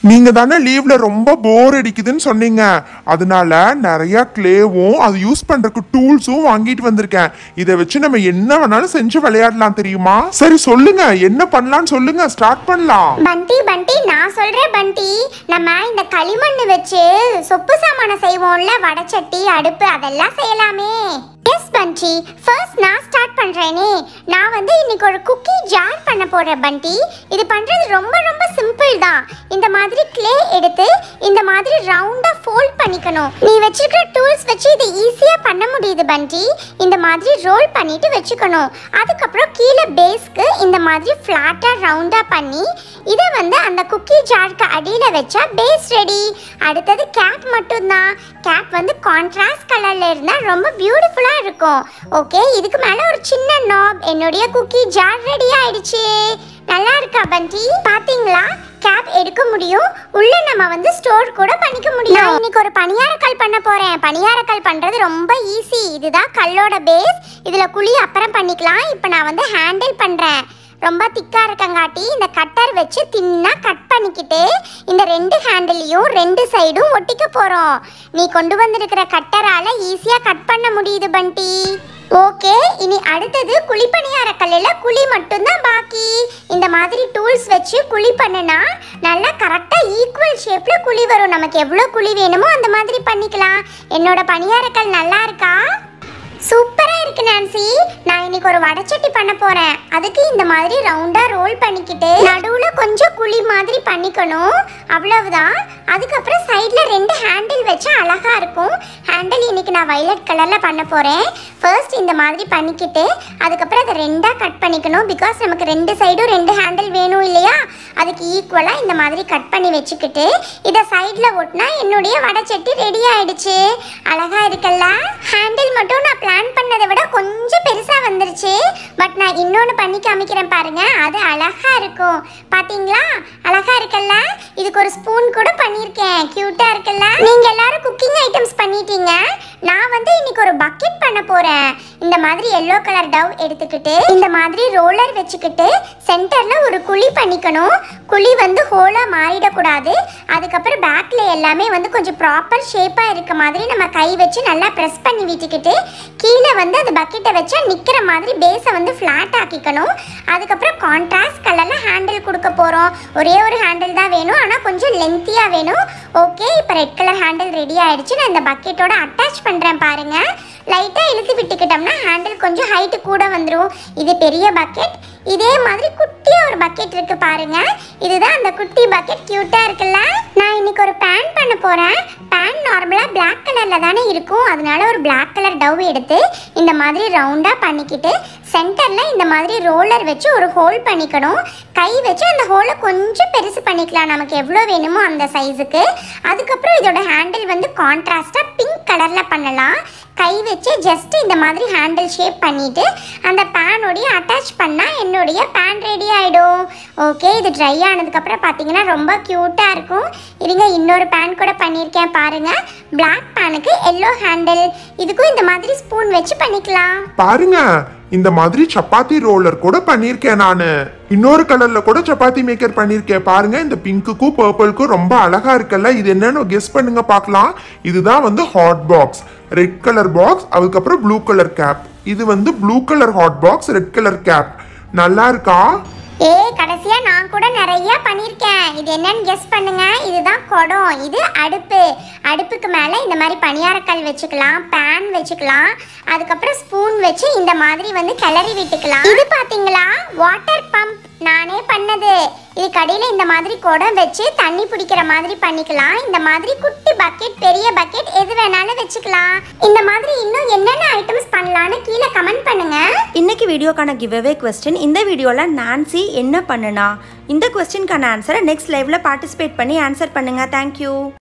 நீங்க தானே லீவ்ல ரொம்ப போர் அடிக்குதுன்னு சொன்னீங்க அதனால நிறைய கிளேவும் அது யூஸ் பண்றதுக்கு டூல்ஸும் வாங்கிட்டு வந்திருக்கேன் இதை வச்சு நம்ம என்ன வேணாலும் செஞ்சு விளையாடலாம் தெரியுமா சரி சொல்லுங்க என்ன பண்ணலாம்னு சொல்லுங்க ஸ்டார்ட் பண்ணலாம் பண்டி பண்டி நான் சொல்றேன் பண்டி நம்ம இந்த களிமண் வச்சு சொப்பு சாமான செய்வோம்ல வடச்சட்டி அடுப்பு அதெல்லாம் செய்யலாமே எஸ் பண்டி ஃபர்ஸ்ட் நான் ஸ்டார்ட் பண்றேனே நான் வந்து இன்னைக்கு ஒரு குக்கி ஜார் பண்ண போறேன் பண்டி இது பண்றது ரொம்ப ரொம்ப சிம்பிள் தான் இந்த மாதிரி க்ளே எடுத்து இந்த மாதிரி ரவுண்டா ஃபோல்ட் பண்ணிக்கணும் நீ வச்சிருக்கிற டூல்ஸ் வச்சு இது ஈஸியா பண்ண முடியுது பண்டி இந்த மாதிரி ரோல் பண்ணிட்டு வச்சுக்கணும் அதுக்கப்புறம் கீழே பேஸ்க்கு இந்த மாதிரி ஃப்ளாட்டா ரவுண்டா பண்ணி இதை வந்து அந்த குக்கி ஜாருக்கு அடியில வச்சா பேஸ் ரெடி அடுத்தது கேப் மட்டும்தான் கேப் வந்து கான்ட்ராஸ்ட் கலர்ல இருந்தா ரொம்ப பியூட்டிஃபுல்லா இருக்கும் ஓகே இதுக்கு மேல ஒரு சின்ன நாப் என்னுடைய குக்கி ஜார் ரெடி ஆயிடுச்சு நல்லா இருக்கா பண்டி பாத்தீங்களா கேப் எடுக்க முடியும் உள்ள நம்ம வந்து ஸ்டோர் கூட பண்ணிக்க முடியும் நான் இன்னைக்கு ஒரு பணியாரக்கல் பண்ண போறேன் பணியாரக்கல் பண்றது ரொம்ப ஈஸி இதுதான் கல்லோட பேஸ் இதுல குழி அப்புறம் பண்ணிக்கலாம் இப்போ நான் வந்து ஹேண்டில் பண்றேன் ரொம்ப திக்கா இருக்கங்காட்டி இந்த கட்டர் வச்சு தின்னா கட் பண்ணிக்கிட்டு இந்த ரெண்டு ஹேண்டிலையும் ரெண்டு சைடும் ஒட்டிக்க போறோம் நீ கொண்டு வந்திருக்கிற கட்டரால ஈஸியா கட் பண்ண முடியுது பண்டி ஓகே இனி அடுத்தது குழிப்பணியார கல்லில் குழி மட்டும்தான் பாக்கி இந்த மாதிரி டூல்ஸ் வச்சு குழி பண்ணுனா நல்லா கரெக்டாக ஈக்குவல் ஷேப்பில் குழி வரும் நமக்கு எவ்வளோ குழி வேணுமோ அந்த மாதிரி பண்ணிக்கலாம் என்னோட பணியாரக்கல் நல்லா இருக்கா சூப்பரா இருக்கு நான்சி நான் இன்னைக்கு ஒரு வடச்சட்டி பண்ண போறேன் அதுக்கு இந்த மாதிரி ரவுண்டா ரோல் பண்ணிக்கிட்டு நடுவுல கொஞ்சம் குழி மாதிரி பண்ணிக்கணும் அவ்வளவுதான் அதுக்கப்புறம் சைடுல ரெண்டு ஹேண்டில் வச்சா அழகா இருக்கும் ஹேண்டில் இன்னைக்கு நான் வயலட் கலர்ல பண்ண போறேன் ஃபர்ஸ்ட் இந்த மாதிரி பண்ணிக்கிட்டு அதுக்கப்புறம் அதை ரெண்டா கட் பண்ணிக்கணும் பிகாஸ் நமக்கு ரெண்டு சைடும் ரெண்டு ஹேண்டில் வேணும் இல்லையா அதுக்கு ஈக்குவலா இந்த மாதிரி கட் பண்ணி வச்சுக்கிட்டு இதை சைடுல ஒட்டினா என்னுடைய வடச்சட்டி ரெடி ஆயிடுச்சு அழகா இருக்குல்ல ஹேண்டில் மட்டும் நான் பிளான் பண்ணதை விட கொஞ்சம் பெருசா வந்துருச்சு பட் நான் இன்னொன்று பண்ணி காமிக்கிறேன் பாருங்க அது அழகா இருக்கும் பாத்தீங்களா அழகா இருக்குல்ல இதுக்கு ஒரு ஸ்பூன் கூட பண்ணியிருக்கேன் கியூட்டா இருக்குல்ல நீங்க எல்லாரும் குக்கிங் ஐட்டம்ஸ் பண்ணிட்டீங்க நான் வந்து இன்னைக்கு ஒரு பக்கெட் பண்ண போறேன் இந்த மாதிரி எல்லோ கலர் டவ் எடுத்துக்கிட்டு இந்த மாதிரி ரோலர் வச்சுக்கிட்டு சென்டர்ல ஒரு குழி பண்ணிக்கணும் குழி வந்து ஹோலா மாறிடக்கூடாது அதுக்கப்புறம் பேக்ல எல்லாமே வந்து கொஞ்சம் ப்ராப்பர் ஷேப்பா இருக்க மாதிரி நம்ம கை வச்சு நல்லா ப்ரெஸ் பண்ணி விட்டுக்கிட்டு கீழே வந்து அந்த பக்கெட்டை வச்சா நிக்கிற மாதிரி பேஸை வந்து ஃப்ளாட் ஆக்கிக்கணும் அதுக்கப்புறம் கான்ட்ராஸ்ட் கலர்ல ஹேண்டில் கொடுக்க போறோம் ஒரே ஒரு ஹேண்டில் தான் வேணும் ஆனா கொஞ்சம் லென்த்தியா வேணும் ஓகே இப்போ ரெட் கலர் ஹேண்டில் ரெடி ஆயிடுச்சு நான் இந்த பக்கெட்டோட அட்டாச் பண்றேன் பாருங்க லைட்டா இழுத்து விட்டுக்கிட்டோம்னா ஹேண்டில் கொஞ்சம் ஹைட்டு கூட வந்துடும் இது பெரிய பக்கெட் இதே மாதிரி குட்டியா ஒரு பக்கெட் இருக்கு பாருங்க இதுதான் அந்த குட்டி பக்கெட் கியூட்டா இருக்குல்ல நான் இன்னைக்கு ஒரு பேன் பண்ண போறேன் பேன் நார்மலா Black கலர்ல தானே இருக்கும் அதனால ஒரு Black கலர் டவ் எடுத்து இந்த மாதிரி ரவுண்டா பண்ணிக்கிட்டு சென்டர்ல இந்த மாதிரி ரோலர் வச்சு ஒரு ஹோல் பண்ணிக்கணும் கை வச்சு அந்த ஹோலை கொஞ்சம் பெருசு பண்ணிக்கலாம் நமக்கு எவ்வளோ வேணுமோ அந்த சைஸுக்கு அதுக்கப்புறம் இதோட ஹேண்டில் வந்து கான்ட்ராஸ்டா பிங்க் கலர்ல பண்ணலாம் கை வச்சு ஜஸ்ட் இந்த மாதிரி ஹேண்டில் ஷேப் பண்ணிட்டு அந்த பேனோடைய அட்டாச் பண்ணால் என்னுடைய பேன் ரெடி ஆகிடும் ஓகே இது ட்ரை ஆனதுக்கப்புறம் பார்த்தீங்கன்னா ரொம்ப க்யூட்டாக இருக்கும் இருங்க இன்னொரு பேன் கூட பண்ணியிருக்கேன் பாருங்க Black பேனுக்கு எல்லோ ஹேண்டில் இதுக்கும் இந்த மாதிரி ஸ்பூன் வச்சு பண்ணிக்கலாம் பாருங்க இந்த மாதிரி சப்பாத்தி ரோலர் கூட பண்ணியிருக்கேன் நானு இன்னொரு கலர்ல கூட சப்பாத்தி மேக்கர் பண்ணியிருக்கேன் பாருங்க இந்த பிங்க்குக்கும் பர்பிளுக்கும் ரொம்ப அழகா இருக்குல்ல இது என்னன்னு கெஸ் பண்ணுங்க பார்க்கலாம் இதுதான் வந்து hot box red colour box அதுக்கப்புறம் ப்ளூ கலர் கேப் இது வந்து blue colour hot box red colour cap நல்லா இருக்கா ஏ கடைசியா நான் கூட நிறைய பண்ணியிருக்கேன் இது என்னன்னு கெஸ் பண்ணுங்க இதுதான் குடம் இது அடுப்பு அடுப்புக்கு மேலே இந்த மாதிரி பணியாரக்கல் வச்சுக்கலாம் பேன் வச்சுக்கலாம் அதுக்கப்புறம் ஸ்பூன் வச்சு இந்த மாதிரி வந்து கிளறி விட்டுக்கலாம் இது பாத்தீங்களா வாட்டர் பம்ப் நானே பண்ணது இது கடையில் இந்த மாதிரி குடம் வச்சு தண்ணி பிடிக்கிற மாதிரி பண்ணிக்கலாம் இந்த மாதிரி குட்டி பக்கெட் பெரிய பக்கெட் எது வேணாலும் வச்சுக்கலாம் இந்த மாதிரி இன்னும் என்னென்ன ஐட்டம்ஸ் பண்ணலாம்னு கீழே கமெண்ட் பண்ணுங்க இன்னைக்கு வீடியோக்கான கிவ்அவே கொஸ்டின் இந்த வீடியோவில் நான்சி என்ன பண்ணுனா இந்த கொஸ்டினுக்கான ஆன்சரை நெக்ஸ்ட் லைவ்ல பார்ட்டிசிபேட் பண்ணி ஆன்சர் பண்ணுங்க தேங்க்யூ